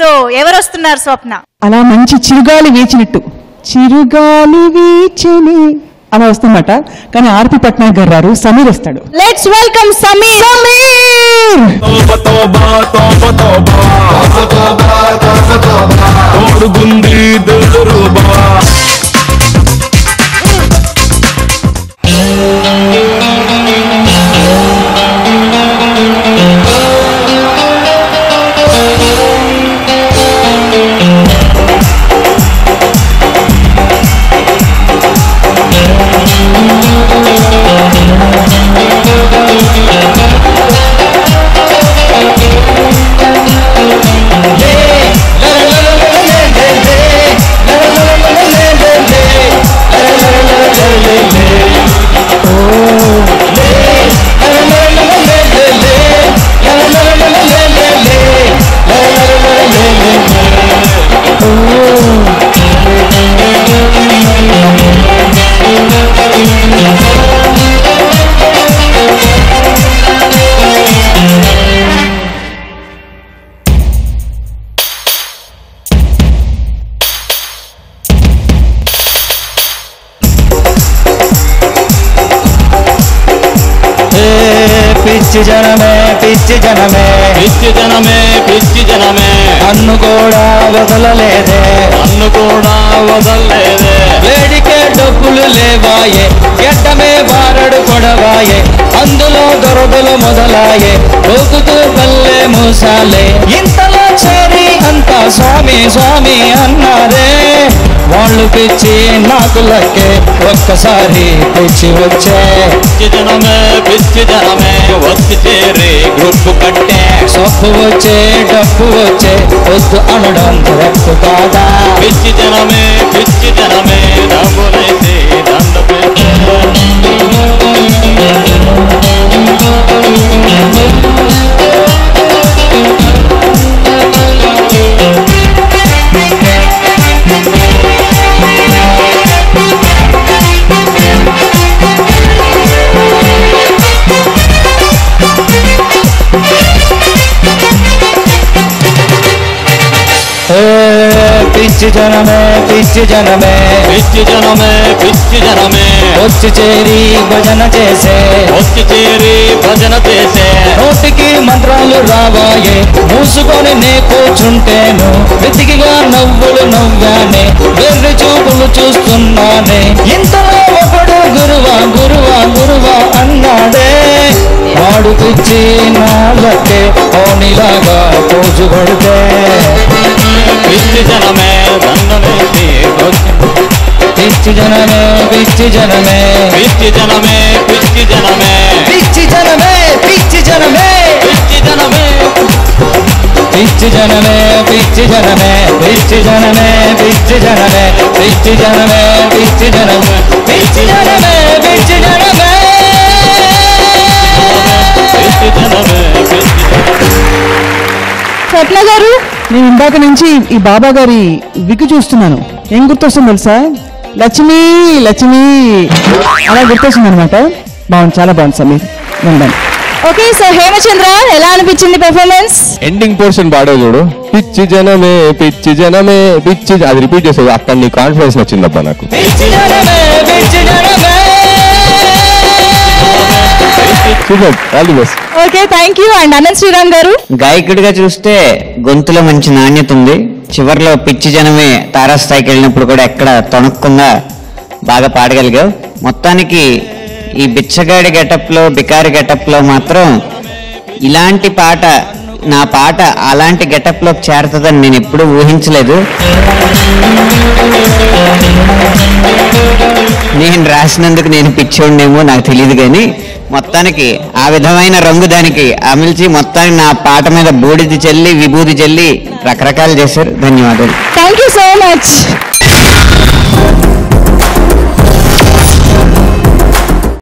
so ఎవరు వస్తున్నారు స్వప్న అలా మంచి చిరుగాలి వీచినట్టు చిరుగాలి వీచని అలా వస్తుందన్నమాట కానీ ఆర్పి పట్నాయక్ గారు రారు సమీర్ వస్తాడు లెట్స్ వెల్కమ్ సమీర్ సమీర్ తోడుగుంది దురుబా పిచ్చి జనమే పిచ్చి జనమే పిచ్చి జనమే పిచ్చి జనమే నన్ను కూడా వదలలేదే నన్ను కూడా వదల్లేదే వేడికే డబ్బులు లేవాయే గెడ్డమే బారడు కొడవాయే అందులో దొరదలు మొదలాయే పోకుతూ పల్లె మూసాలే ఇంతలో చేరి అంతా స్వామి స్వామి అన్నారే వాళ్ళు పిచ్చి నాకు లక్కే ఒక్కసారి పిచ్చి వచ్చే పిచ్చి జనమే పిచ్చి జనమే వచ్చి చేరి గ్రూప్ కట్టే సొప్పు వచ్చే డబ్బు వచ్చే వద్దు అనడం తప్పు కాదా పిచ్చి జనమే పిచ్చి జనమే డబ్బులైతే దండ పెట్టే ఏ పిచ్చి జనమే పిచ్చి జనమే పిచ్చి జనమే పిచ్చి జనమే వచ్చి చేరి భజన చేసే వచ్చి చేరి భజన చేసే నోటికి మంత్రాలు రావాయే మూసుకొని నే కూర్చుంటేను వెతికిగా నవ్వులు నవ్వానే వెర్రి చూపులు చూస్తున్నానే ఇంతలో ఒకడు గురువా గురువా గురువా అన్నాడే వాడు పిచ్చి నాలకే ఓనిలాగా పోజు కొడితే పిచ్చి జనమే దండమేసి పిచ్చి జనమే పిచ్చి జనమే పిచ్చి జనమే పిచ్చి జనమే పిచ్చి జనమే పిచ్చి జనమే పిచ్చి జనమే పిచ్చి జనమే పిచ్చి జనమే పిచ్చి జనమే పిచ్చి జనమే పిచ్చి జనమే పిచ్చి జనమే పిచ్చి జనమే పిచ్చి జనమే పిచ్చి జనమే పిచ్చి స్వప్న గారు నేను ఇందాక నుంచి ఈ బాబా గారి విగ్గు చూస్తున్నాను ఏం గుర్తొస్తుంది తెలుసా లక్ష్మి లక్ష్మి అలా గుర్తొస్తుంది అనమాట బాగుంది చాలా బాగుంది సమీర్ వెళ్దాం ఓకే సో హేమచంద్ర ఎలా అనిపించింది పెర్ఫార్మెన్స్ ఎండింగ్ పోర్షన్ పాడే చూడు పిచ్చి జనమే పిచ్చి జనమే పిచ్చి అది రిపీట్ చేసేది అక్కడ నీ కాన్ఫిడెన్స్ వచ్చిందబ్బా నాకు పిచ్చి జనమే పిచ్చి జనమే super all the best okay thank you and Anant Sriram గారు గాయకుడిగా చూస్తే గొంతులో మంచి నాణ్యత ఉంది చివర్లో పిచ్చి జనమే తారాస్థాయికి వెళ్ళినప్పుడు కూడా ఎక్కడ తొణక్కుండా బాగా పాడగలిగావు మొత్తానికి ఈ బిచ్చగాడి గెటప్లో బికారి గెటప్లో మాత్రం ఇలాంటి పాట నా పాట అలాంటి గెటప్లోకి చేరుతుందని నేను ఎప్పుడూ ఊహించలేదు నేను రాసినందుకు నేను పిచ్చోడినేమో నాకు తెలియదు కానీ మొత్తానికి ఆ విధమైన రంగు దానికి అమిల్చి మొత్తానికి నా పాట మీద బూడిది చల్లి విభూది చల్లి రకరకాలు చేశారు ధన్యవాదాలు థ్యాంక్ యూ సో మచ్